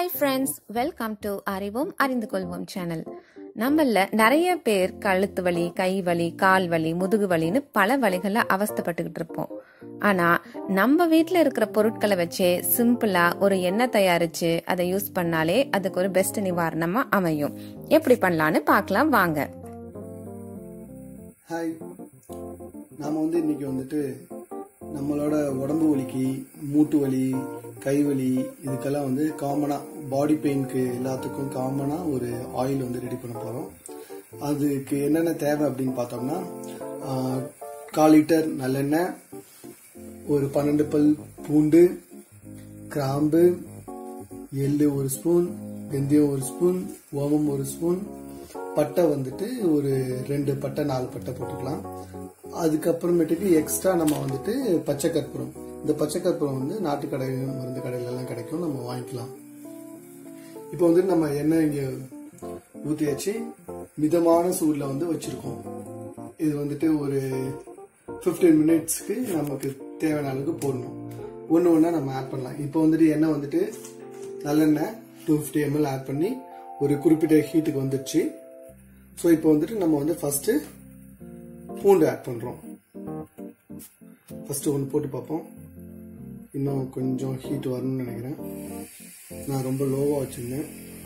hi friends welcome to அறிவோம் அறிந்து கொள்வோம் சேனல் நம்மள நிறைய பேர் கழுத்து வலி கை வலி கால் வலி முதுகு வலின்னு பல வலிகள்ல அவஸ்தைப்பட்டுக்கிட்டு இருப்போம் ஆனா நம்ம வீட்ல இருக்கிற பொருட்களை வச்சே சிம்பிளா ஒரு எண்ணெய் தயாரிச்சு அதை யூஸ் பண்ணாலே அதுக்கு ஒரு பெஸ்ட் நிவாரணமா அமையும் எப்படி பண்ணலான்னு பார்க்கலாம் வாங்க ஹாய் நாம் வந்து இன்னைக்கு வந்துட்டு நம்மளோட உடம்பு வலிக்கு மூட்டு வலி கை வலி இதுக்கெல்லாம் வந்து காமனாக பாடி பெயினுக்கு எல்லாத்துக்கும் காமனாக ஒரு ஆயில் வந்து ரெடி பண்ண போகிறோம் அதுக்கு என்னென்ன தேவை அப்படின்னு பார்த்தோம்னா ஆஹ், கால் லிட்டர் நல்லெண்ணெய் ஒரு பன்னெண்டு பல் பூண்டு கிராம்பு எள்ளு ஒரு ஸ்பூன் வெந்தயம் ஒரு ஸ்பூன் ஓமம் ஒரு ஸ்பூன் பட்டை வந்துட்டு ஒரு ரெண்டு பட்டை நாலு பட்டை போட்டுக்கலாம் அதுக்கப்புறமேட்டுக்கு எக்ஸ்ட்ரா நம்ம வந்துட்டு பச்சை கற்பூரம் இந்த பச்சை கற்பூரம் வந்து நாட்டு கடை மருந்து கடையில எல்லாம் கிடைக்கும் நம்ம வாங்கிக்கலாம் இப்போ வந்துட்டு நம்ம எண்ணெய் இங்க ஊற்றியாச்சு மிதமான சூடில் வந்து வச்சிருக்கோம் இது வந்துட்டு ஒரு 15 மினிட்ஸ்க்கு நமக்கு தேவையான அளவுக்கு போடணும் ஒன்று ஒன்றா நம்ம ஆட் பண்ணலாம் இப்போ வந்துட்டு எண்ணெய் வந்துட்டு நல்லெண்ணெய் டூ ஃபிஃப்டி எம்எல் ஆட் பண்ணி ஒரு குறிப்பிட்ட ஹீட்டுக்கு வந்துடுச்சு ஸோ இப்போ வந்துட்டு நம்ம வந்து ஃபர்ஸ்ட் பூண்டு ஆட் பண்ணுறோம் ஃபர்ஸ்ட் ஒன்று போட்டு பார்ப்போம் இன்னும் கொஞ்சம் ஹீட் வரணும்னு நினைக்கிறேன் நான் ரொம்ப லோவாக வச்சுருந்தேன்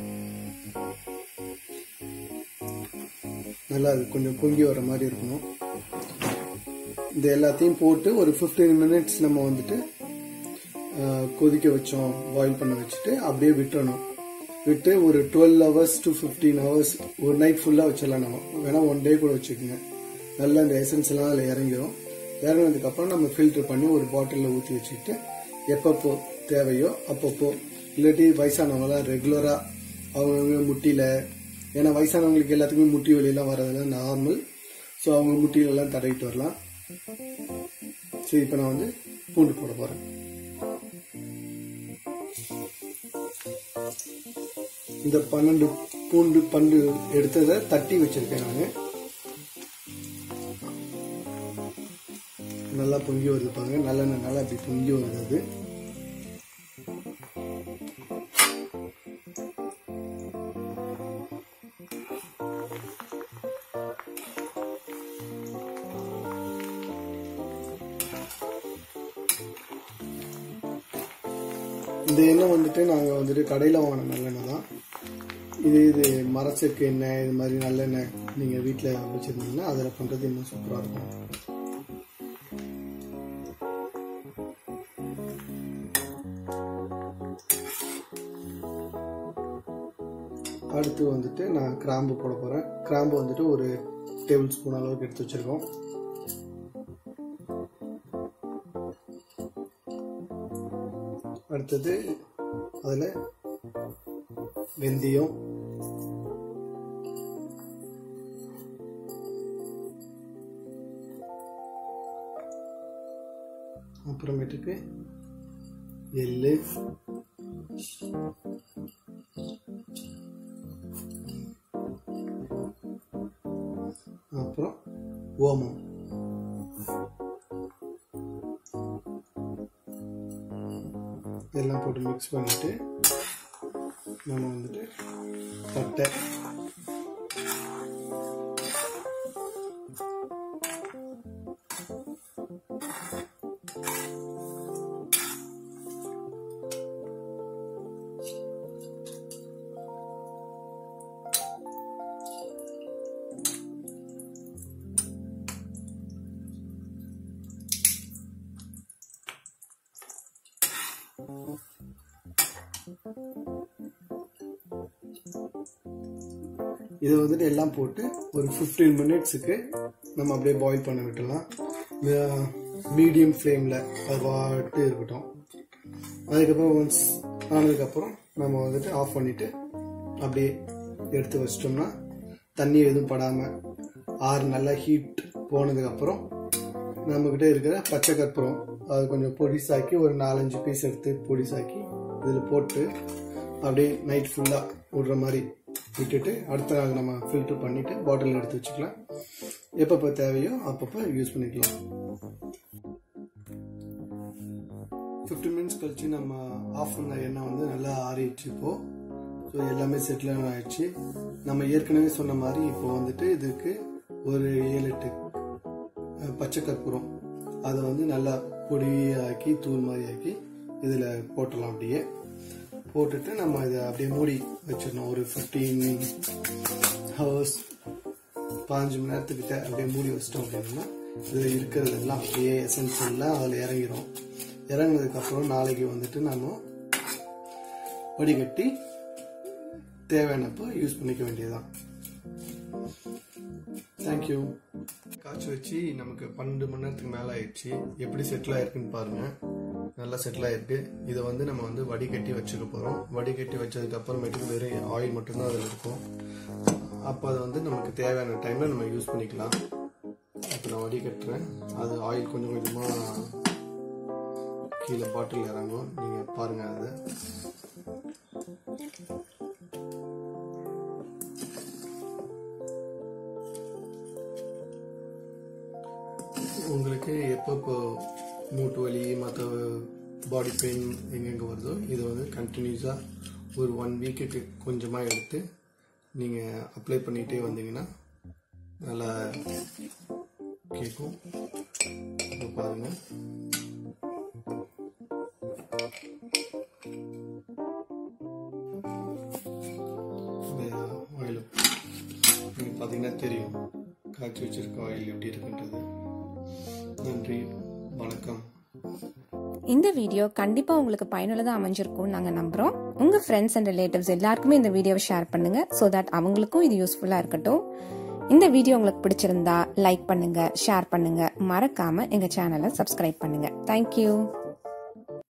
நல்லா அது கொஞ்சம் பொங்கி வர மாதிரி இருக்கணும் இது எல்லாத்தையும் போட்டு ஒரு 15 மினிட்ஸ் நம்ம வந்துட்டு ஆஹ், கொதிக்க வச்சோம் பாயில் பண்ண வச்சுட்டு அப்படியே விட்டுறணும் விட்டு ஒரு டுவெல் ஹவர்ஸ் டு 15 ஹவர்ஸ் ஒரு நைட் ஃபுல்லாக வச்சிடலாம் நம்ம வேணா ஒன் டே கூட வச்சுக்கோங்க நல்லா இந்த எசன்ஸ் எல்லாம் அதில் இறங்கிரும் இறங்கினதுக்கு அப்புறம் நம்ம ஃபில்டர் பண்ணி ஒரு பாட்டிலில் ஊற்றி வச்சுக்கிட்டு எப்பப்போ தேவையோ அப்பப்போ இல்லாட்டி வயசானவங்களாம் ரெகுலராக அவங்கவுங்க முட்டியில் ஏன்னா வயசானவங்களுக்கு எல்லாத்துக்குமே முட்டி வலியெல்லாம் வர்றதெல்லாம் நார்மல் ஸோ அவங்க முட்டியிலெல்லாம் தடவிட்டு வரலாம் ஸோ இப்போ நான் வந்து பூண்டு போட போகிறேன் இந்த பன்னெண்டு பூண்டு பண்டு எடுத்ததை தட்டி வச்சிருக்கேன் நான் நல்லா பொங்கி வருது பாருங்க நல்லெண்ணெய் நல்லா அப்படி பொங்கி வருது அது இந்த எண்ணெய் வந்துட்டு நாங்கள் வந்துட்டு கடையில் வாங்கின நல்லெண்ணெய் தான் இது இது மரச்செக்கு எண்ணெய் இது மாதிரி நல்லெண்ணெய் நீங்கள் வீட்டில் வச்சுருந்தீங்கன்னா அதில் பண்ணுறது இன்னும் சூப்பராக இருக்கும் அடுத்து வந்துட்டு நான் கிராம்பு போட போகிறேன் கிராம்பு வந்துட்டு ஒரு டேபிள் ஸ்பூன் அளவுக்கு எடுத்து வச்சுருக்கோம் அடுத்தது அதில் வெந்தயம் அப்புறமேட்டுக்கு எள்ளு அப்புறம் ஓமம் இதெல்லாம் போட்டு மிக்ஸ் பண்ணிட்டு நம்ம வந்துட்டு பட்டை இதை வந்துட்டு எல்லாம் போட்டு ஒரு 15 மினிட்ஸுக்கு நம்ம அப்படியே பாயில் பண்ண விட்டுலாம் மீடியம் ஃப்ளேமில் அது பாட்டு இருக்கட்டும் அதுக்கப்புறம் ஒன்ஸ் ஆனதுக்கப்புறம் நம்ம வந்துட்டு ஆஃப் பண்ணிட்டு அப்படியே எடுத்து வச்சிட்டோம்னா தண்ணி எதுவும் படாமல் ஆறு நல்லா ஹீட் போனதுக்கப்புறம் நம்மக்கிட்ட இருக்கிற பச்சை கற்பூரம் அது கொஞ்சம் பொடிசாக்கி ஒரு நாலஞ்சு பீஸ் எடுத்து பொடிசாக்கி இதில் போட்டு அப்படியே நைட் ஃபுல்லாக விடுற மாதிரி விட்டுட்டு அடுத்த நாள் நம்ம ஃபில்டர் பண்ணிவிட்டு பாட்டில் எடுத்து வச்சுக்கலாம் எப்பப்போ தேவையோ அப்பப்போ யூஸ் பண்ணிக்கலாம் ஃபிஃப்டீன் மினிட்ஸ் கழிச்சு நம்ம ஆஃப் பண்ண எண்ணெய் வந்து நல்லா ஆறிடுச்சு இப்போ எல்லாமே செட்டில் ஆயிடுச்சு நம்ம ஏற்கனவே சொன்ன மாதிரி இப்போ வந்துட்டு இதுக்கு ஒரு ஏழு எட்டு அஹ், பச்சை கற்பூரம் அதை வந்து நல்லா பொடியாக்கி தூள் மாதிரி ஆக்கி இதில் போட்டுடலாம் அப்படியே போட்டுட்டு நம்ம இதை அப்படியே மூடி வச்சிடணும் ஒரு ஃபிஃப்டீன் ஹவர்ஸ் பாஞ்சு மணி நேரத்துக்கிட்ட அப்படியே மூடி வச்சிட்டோம் அப்படின்னா இதில் இருக்கிறதெல்லாம் அப்படியே எசன்ஸ் எல்லாம் அதில் இறங்கிரும் இறங்குனதுக்கு அப்புறம் நாளைக்கு வந்துட்டு நாம வடிகட்டி தேவையானப்போ யூஸ் பண்ணிக்க வேண்டியதுதான் தேங்க்யூ காய்ச்சி வச்சு நமக்கு பன்னெண்டு மணி நேரத்துக்கு மேலே ஆயிடுச்சு எப்படி செட்டில் ஆயிருக்குன்னு பாருங்க நல்லா செட்டில் ஆயிருக்கு இதை வந்து நம்ம வந்து வடிகட்டி வச்சுக்க போகிறோம் வடிகட்டி வச்சதுக்கு அப்புறமேட்டுக்கு வெறும் ஆயில் மட்டும்தான் அதில் இருக்கும் அப்போ அதை வந்து நமக்கு தேவையான டைமில் நம்ம யூஸ் பண்ணிக்கலாம் இப்போ நான் வடிகட்டுறேன் அது ஆயில் கொஞ்சம் கொஞ்சமாக கீழே பாட்டில் இறங்கும் நீங்கள் பாருங்கள் அதை உங்களுக்கு எப்பப்போ மூட்டு வலி மற்ற பாடி பெயின் எங்கெங்கே வருதோ இதை வந்து கண்டினியூஸாக ஒரு ஒன் வீக்குக்கு கொஞ்சமாக எடுத்து நீங்கள் அப்ளை பண்ணிகிட்டே வந்தீங்கன்னா நல்லா கேட்கும் இப்போ பாருங்கள் ஆயில் நீங்கள் பார்த்தீங்கன்னா தெரியும் காய்ச்சி வச்சிருக்க ஆயில் எப்படி இருக்குன்றது நன்றி வணக்கம் இந்த வீடியோ கண்டிப்பா உங்களுக்கு பயனுள்ளதா அமைஞ்சிருக்கும்னு நாங்க நம்புறோம் உங்க ஃப்ரெண்ட்ஸ் அண்ட் ரிலேட்டிவ்ஸ் எல்லாருக்குமே இந்த வீடியோவை ஷேர் பண்ணுங்க ஸோ தட் அவங்களுக்கும் இது யூஸ்ஃபுல்லா இருக்கட்டும் இந்த வீடியோ உங்களுக்கு பிடிச்சிருந்தா லைக் பண்ணுங்க ஷேர் பண்ணுங்க மறக்காம எங்க சேனலை சப்ஸ்கிரைப் பண்ணுங்க தேங்க்யூ